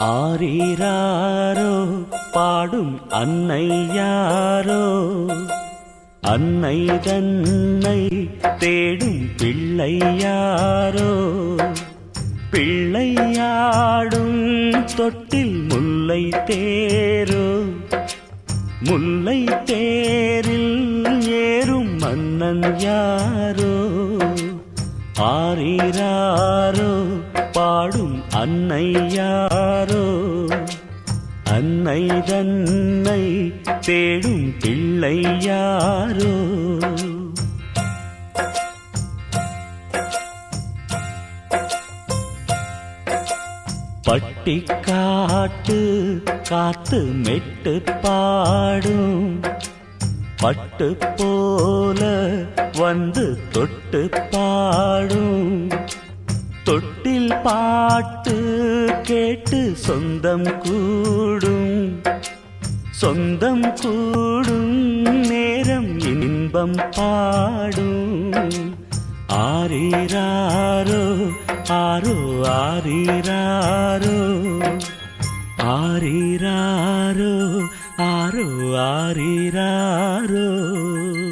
ஆரீராரோ பாடும் அன்னை யாரோ அன்னை தன்னை தேடும் பிள்ளை யாரோ பிள்ளையாடும் தொட்டில் முல்லை தேரோ முல்லை தேரில் ஏறும் மன்னன் யாரோ ஆரீராரோ பாடும் அன்னை யாரோ அன்னை தன்னை தேடும் பிள்ளை யாரோ பட்டிக்காட்டு காத்து மெட்டு பாடும் பட்டு போல வந்து தொட்டு பாடும் தொட்டில் பாட்டு கேட்டு சொந்தம் கூடும் சொந்தம் கூடும் நேரம் இன்பம் பாடும் ஆரீராரோ ஆரோ ஆரீராரோ ஆரீராரோ ஆரோ ஆரீராரோ